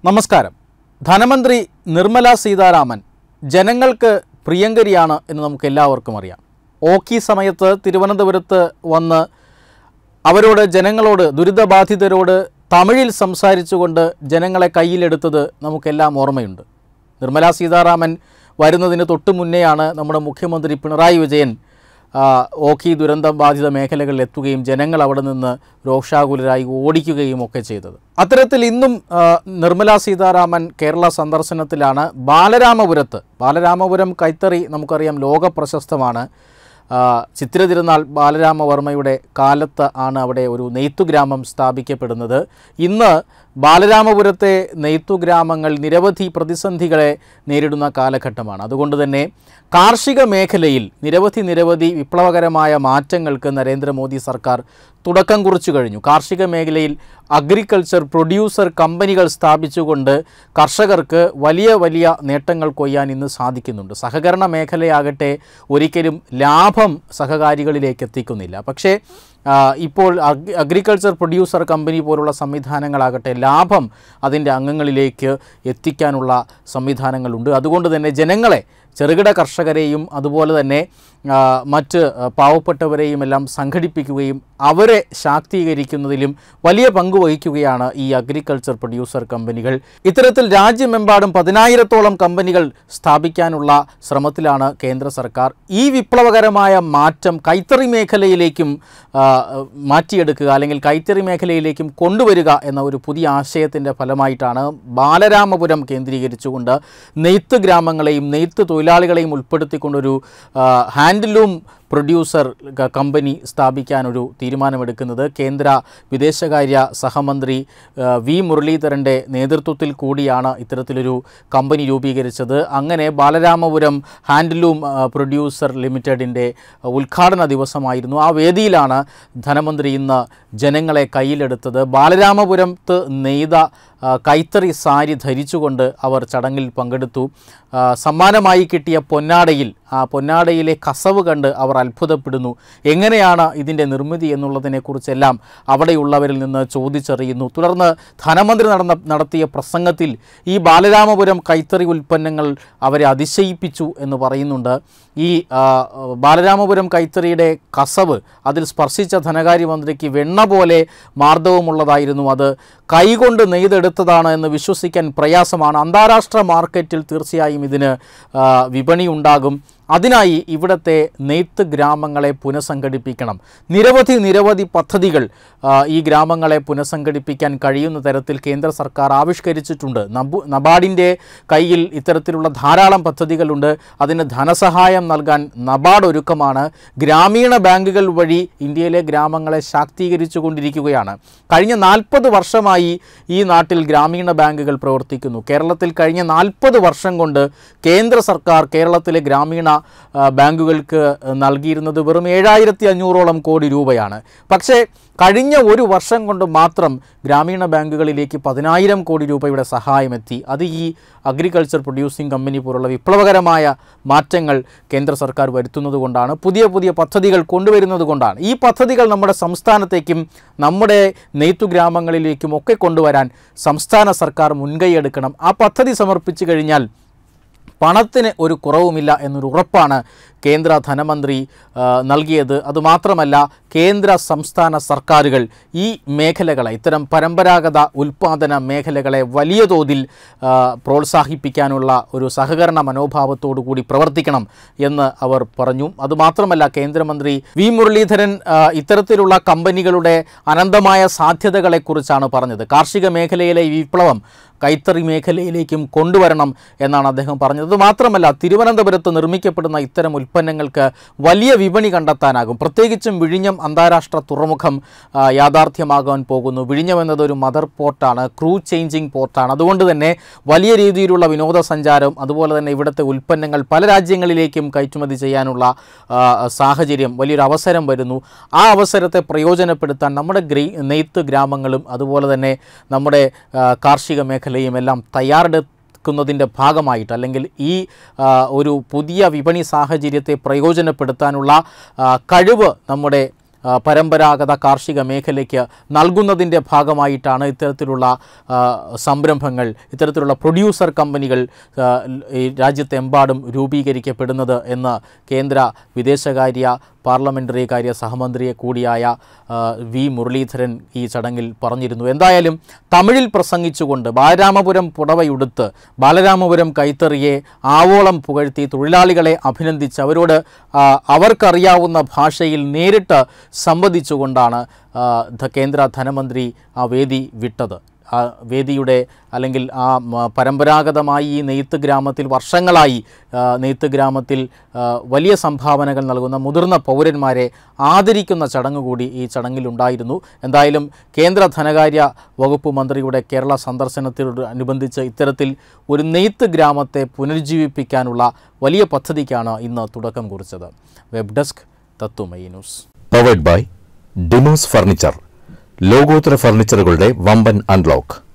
നമസ്കാരം ധനമന്ത്രി നിർമ്മല സീതാരാമൻ ജനങ്ങൾക്ക് പ്രിയങ്കരിയാണ് എന്ന് നമുക്ക് എല്ലാവർക്കും അറിയാം ഓക്കി സമയത്ത് തിരുവനന്തപുരത്ത് വന്ന് അവരോട് ജനങ്ങളോട് ദുരിതബാധിതരോട് തമിഴിൽ സംസാരിച്ചുകൊണ്ട് ജനങ്ങളെ കയ്യിലെടുത്തത് നമുക്കെല്ലാം ഓർമ്മയുണ്ട് നിർമ്മല സീതാരാമൻ വരുന്നതിന് തൊട്ടു മുന്നെയാണ് നമ്മുടെ മുഖ്യമന്ത്രി പിണറായി വിജയൻ ആ, ഓഖി ദുരന്തം ബാധിത മേഖലകളിൽ എത്തുകയും ജനങ്ങൾ അവിടെ നിന്ന് രോഷാകുലരായി ഓടിക്കുകയും ഒക്കെ ചെയ്തത് അത്തരത്തിൽ ഇന്നും ആ, നിർമ്മല സീതാരാമൻ കേരള സന്ദർശനത്തിലാണ് ബാലരാമപുരത്ത് ബാലരാമപുരം കൈത്തറി നമുക്കറിയാം ലോക പ്രശസ്തമാണ് ആ, ചിത്ര തിരുനാൾ ബാലരാമവർമ്മയുടെ കാലത്ത് ആണ് അവിടെ ഒരു നെയ്ത്തുഗ്രാമം സ്ഥാപിക്കപ്പെടുന്നത് ഇന്ന് ബാലരാമപുരത്തെ നെയ്ത്തുഗ്രാമങ്ങൾ നിരവധി പ്രതിസന്ധികളെ നേരിടുന്ന കാലഘട്ടമാണ് അതുകൊണ്ട് തന്നെ കാർഷിക മേഖലയിൽ നിരവധി നിരവധി വിപ്ലവകരമായ മാറ്റങ്ങൾക്ക് നരേന്ദ്രമോദി സർക്കാർ തുടക്കം കുറിച്ചു കഴിഞ്ഞു കാർഷിക മേഖലയിൽ അഗ്രികൾച്ചർ പ്രൊഡ്യൂസർ കമ്പനികൾ സ്ഥാപിച്ചുകൊണ്ട് കർഷകർക്ക് വലിയ വലിയ നേട്ടങ്ങൾ കൊയ്യാൻ ഇന്ന് സാധിക്കുന്നുണ്ട് സഹകരണ മേഖലയാകട്ടെ ഒരിക്കലും ലാഭം സഹകാരികളിലേക്ക് എത്തിക്കുന്നില്ല പക്ഷേ ആ, ഇപ്പോൾ അഗ് അഗ്രികൾച്ചർ പ്രൊഡ്യൂസർ കമ്പനി പോലുള്ള സംവിധാനങ്ങളാകട്ടെ ലാഭം അതിൻ്റെ അംഗങ്ങളിലേക്ക് എത്തിക്കാനുള്ള സംവിധാനങ്ങളുണ്ട് അതുകൊണ്ട് തന്നെ ജനങ്ങളെ ചെറുകിട കർഷകരെയും അതുപോലെ തന്നെ ആ, മറ്റ് ആ, പാവപ്പെട്ടവരെയും എല്ലാം സംഘടിപ്പിക്കുകയും അവരെ ശാക്തീകരിക്കുന്നതിലും വലിയ പങ്ക് വഹിക്കുകയാണ് ഈ അഗ്രികൾച്ചർ പ്രൊഡ്യൂസർ കമ്പനികൾ ഇത്തരത്തിൽ രാജ്യമെമ്പാടും പതിനായിരത്തോളം കമ്പനികൾ സ്ഥാപിക്കാനുള്ള ശ്രമത്തിലാണ് കേന്ദ്ര സർക്കാർ ഈ വിപ്ലവകരമായ മാറ്റം കൈത്തറി മേഖലയിലേക്കും ആ, മാറ്റിയെടുക്കുക അല്ലെങ്കിൽ കൈത്തറി മേഖലയിലേക്കും കൊണ്ടുവരിക എന്ന ഒരു പുതിയ ആശയത്തിൻ്റെ ഫലമായിട്ടാണ് ബാലരാമപുരം കേന്ദ്രീകരിച്ചുകൊണ്ട് നെയ്ത്ത് ഗ്രാമങ്ങളെയും നെയ്ത്ത് തൊഴിലാളികളെയും ഉൾപ്പെടുത്തിക്കൊണ്ടൊരു ആ, ഹാൻഡ്ലൂം പ്രൊഡ്യൂസർ ക- കമ്പനി സ്ഥാപിക്കാനൊരു തീരുമാനമെടുക്കുന്നത് കേന്ദ്ര വിദേശകാര്യ സഹമന്ത്രി ആ, വി മുരളീധരൻ്റെ നേതൃത്വത്തിൽ കൂടിയാണ് ഇത്തരത്തിലൊരു കമ്പനി രൂപീകരിച്ചത് അങ്ങനെ ബാലരാമപുരം ഹാൻഡ്ലൂം ആ, പ്രൊഡ്യൂസർ ലിമിറ്റഡിൻ്റെ ഉദ്ഘാടന ദിവസമായിരുന്നു ആ വേദിയിലാണ് ധനമന്ത്രി ഇന്ന് ജനങ്ങളെ കയ്യിലെടുത്തത് ബാലരാമപുരത്ത് നെയ്ത ആ, കൈത്തറി സാരി ധരിച്ചുകൊണ്ട് അവർ ചടങ്ങിൽ പങ്കെടുത്തു ആ, സമ്മാനമായി കിട്ടിയ പൊന്നാടയിൽ ആ പൊന്നാടയിലെ കസവ് കണ്ട് അവർ അത്ഭുതപ്പെടുന്നു എങ്ങനെയാണ് ഇതിൻ്റെ നിർമ്മിതി എന്നുള്ളതിനെക്കുറിച്ചെല്ലാം അവിടെയുള്ളവരിൽ നിന്ന് ചോദിച്ചറിയുന്നു തുടർന്ന് ധനമന്ത്രി നടന്ന നടത്തിയ പ്രസംഗത്തിൽ ഈ ബാലരാമപുരം കൈത്തറി ഉൽപ്പന്നങ്ങൾ അവരെ അതിശയിപ്പിച്ചു എന്ന് പറയുന്നുണ്ട് ഈ ആ, ബാലരാമപുരം കൈത്തറിയുടെ കസവ് അതിൽ സ്പർശിച്ച ധനകാര്യമന്ത്രിക്ക് വെണ്ണ പോലെ മാർദ്ദവമുള്ളതായിരുന്നു അത് കൈകൊണ്ട് നെയ്തെടുത്തതാണ് എന്ന് വിശ്വസിക്കാൻ പ്രയാസമാണ് അന്താരാഷ്ട്ര മാർക്കറ്റിൽ തീർച്ചയായും ഇതിന് ആ, വിപണി ഉണ്ടാകും അതിനായി ഇവിടുത്തെ നെയ്ത്ത് ഗ്രാമങ്ങളെ പുനഃസംഘടിപ്പിക്കണം നിരവധി നിരവധി പദ്ധതികൾ ആ, ഈ ഗ്രാമങ്ങളെ പുനഃസംഘടിപ്പിക്കാൻ കഴിയുന്ന തരത്തിൽ കേന്ദ്ര സർക്കാർ ആവിഷ്കരിച്ചിട്ടുണ്ട് നബു നബാർഡിൻ്റെ കയ്യിൽ ഇത്തരത്തിലുള്ള ധാരാളം പദ്ധതികളുണ്ട് അതിന് ധനസഹായം നൽകാൻ നബാർഡ് ഒരുക്കമാണ് ഗ്രാമീണ ബാങ്കുകൾ വഴി ഇന്ത്യയിലെ ഗ്രാമങ്ങളെ ശാക്തീകരിച്ചു കൊണ്ടിരിക്കുകയാണ് കഴിഞ്ഞ നാൽപ്പത് വർഷമായി ഈ നാട്ടിൽ ഗ്രാമീണ ബാങ്കുകൾ പ്രവർത്തിക്കുന്നു കേരളത്തിൽ കഴിഞ്ഞ നാൽപ്പത് വർഷം കൊണ്ട് കേന്ദ്ര സർക്കാർ കേരളത്തിലെ ഗ്രാമീണ ആ, ബാങ്കുകൾക്ക് നൽകിയിരുന്നത് വെറും ഏഴായിരത്തി അഞ്ഞൂറോളം കോടി രൂപയാണ് പക്ഷേ കഴിഞ്ഞ ഒരു വർഷം കൊണ്ട് മാത്രം ഗ്രാമീണ ബാങ്കുകളിലേക്ക് പതിനായിരം കോടി രൂപയുടെ സഹായമെത്തി അത് ഈ അഗ്രികൾച്ചർ പ്രൊഡ്യൂസിംഗ് കമ്പനി പോലുള്ള വിപ്ലവകരമായ മാറ്റങ്ങൾ കേന്ദ്ര സർക്കാർ വരുത്തുന്നത് കൊണ്ടാണ് പുതിയ പുതിയ പദ്ധതികൾ കൊണ്ടുവരുന്നത് കൊണ്ടാണ് ഈ പദ്ധതികൾ നമ്മുടെ സംസ്ഥാനത്തേക്കും നമ്മുടെ നെയ്ത്തു ഗ്രാമങ്ങളിലേക്കും ഒക്കെ കൊണ്ടുവരാൻ സംസ്ഥാന സർക്കാർ മുൻകൈയെടുക്കണം ആ പദ്ധതി സമർപ്പിച്ചു കഴിഞ്ഞാൽ പണത്തിന് ഒരു കുറവുമില്ല എന്നൊരു ഉറപ്പാണ് കേന്ദ്ര ധനമന്ത്രി ആ, നൽകിയത് അതുമാത്രമല്ല കേന്ദ്ര സംസ്ഥാന സർക്കാരുകൾ ഈ മേഖലകളെ ഇത്തരം പരമ്പരാഗത ഉൽപ്പാദന മേഖലകളെ വലിയ തോതിൽ ആ, പ്രോത്സാഹിപ്പിക്കാനുള്ള ഒരു സഹകരണ മനോഭാവത്തോടു കൂടി പ്രവർത്തിക്കണം എന്ന് അവർ പറഞ്ഞു അതുമാത്രമല്ല കേന്ദ്രമന്ത്രി വി മുരളീധരൻ ആ, ഇത്തരത്തിലുള്ള കമ്പനികളുടെ അനന്തമായ സാധ്യതകളെക്കുറിച്ചാണ് പറഞ്ഞത് കാർഷിക മേഖലയിലെ ഈ വിപ്ലവം കൈത്തറി മേഖലയിലേക്കും കൊണ്ടുവരണം എന്നാണ് അദ്ദേഹം പറഞ്ഞത് അത് മാത്രമല്ല തിരുവനന്തപുരത്ത് നിർമ്മിക്കപ്പെടുന്ന ഇത്തരം ഉൽപ്പന്നങ്ങൾക്ക് വലിയ വിപണി കണ്ടെത്താനാകും പ്രത്യേകിച്ചും വിഴിഞ്ഞം അന്താരാഷ്ട്ര തുറമുഖം ആ, യാഥാർത്ഥ്യമാകാൻ പോകുന്നു വിഴിഞ്ഞം എന്നത് ഒരു മദർ പോർട്ടാണ് ക്രൂ ചേഞ്ചിങ് പോർട്ടാണ് അതുകൊണ്ട് തന്നെ വലിയ രീതിയിലുള്ള വിനോദസഞ്ചാരം അതുപോലെ തന്നെ ഇവിടുത്തെ ഉൽപ്പന്നങ്ങൾ പല രാജ്യങ്ങളിലേക്കും കയറ്റുമതി ചെയ്യാനുള്ള ആ, സാഹചര്യം വലിയൊരു അവസരം വരുന്നു ആ അവസരത്തെ പ്രയോജനപ്പെടുത്താൻ നമ്മുടെ ഗ്രേ നെയ്ത്ത് ഗ്രാമങ്ങളും അതുപോലെ തന്നെ നമ്മുടെ ആ, കാർഷിക മേഖലയും എല്ലാം തയ്യാറെടുക്കുന്നതിൻ്റെ ഭാഗമായിട്ട് അല്ലെങ്കിൽ ഈ ആ, ഒരു പുതിയ വിപണി സാഹചര്യത്തെ പ്രയോജനപ്പെടുത്താനുള്ള ആ, കഴിവ് നമ്മുടെ ആ, പരമ്പരാഗത കാർഷിക മേഖലയ്ക്ക് നൽകുന്നതിൻ്റെ ഭാഗമായിട്ടാണ് ഇത്തരത്തിലുള്ള ആ, സംരംഭങ്ങൾ ഇത്തരത്തിലുള്ള പ്രൊഡ്യൂസർ കമ്പനികൾ ആ, ഈ രാജ്യത്തെമ്പാടും രൂപീകരിക്കപ്പെടുന്നത് എന്ന് കേന്ദ്ര വിദേശകാര്യ പാർലമെൻ്ററി കാര്യ സഹമന്ത്രിയെ കൂടിയായ ആ, വി മുരളീധരൻ ഈ ചടങ്ങിൽ പറഞ്ഞിരുന്നു എന്തായാലും തമിഴിൽ പ്രസംഗിച്ചുകൊണ്ട് ബാലരാമപുരം പുടവയുടുത്ത് ബാലരാമപുരം കൈത്തറിയെ ആവോളം പുകഴ്ത്തി തൊഴിലാളികളെ അഭിനന്ദിച്ച് അവരോട് ആ, അവർക്കറിയാവുന്ന ഭാഷയിൽ നേരിട്ട് സംവദിച്ചുകൊണ്ടാണ് ആ, ധ- കേന്ദ്ര ധനമന്ത്രി ആ വേദി വിട്ടത് ആ വേദിയുടെ അല്ലെങ്കിൽ ആ മ- പരമ്പരാഗതമായി ഈ നെയ്ത്ത് ഗ്രാമത്തിൽ വർഷങ്ങളായി ആ, നെയ്ത്ത് ഗ്രാമത്തിൽ ആ, വലിയ സംഭാവനകൾ നൽകുന്ന മുതിർന്ന പൗരന്മാരെ ആദരിക്കുന്ന ചടങ്ങ് കൂടി ഈ ചടങ്ങിലുണ്ടായിരുന്നു എന്തായാലും കേന്ദ്ര ധനകാര്യ വകുപ്പ് മന്ത്രിയുടെ കേരള സന്ദർശനത്തോടനുബന്ധിച്ച് ഇത്തരത്തിൽ ഒരു നെയ്ത്ത് ഗ്രാമത്തെ പുനരുജ്ജീവിപ്പിക്കാനുള്ള വലിയ പദ്ധതിക്കാണ് ഇന്ന് തുടക്കം കുറിച്ചത് web desk Tatwamayi news powered by Demos furniture ലോകോത്തര ഫർണിച്ചറുകളുടെ വമ്പൻ അൺലോക്ക്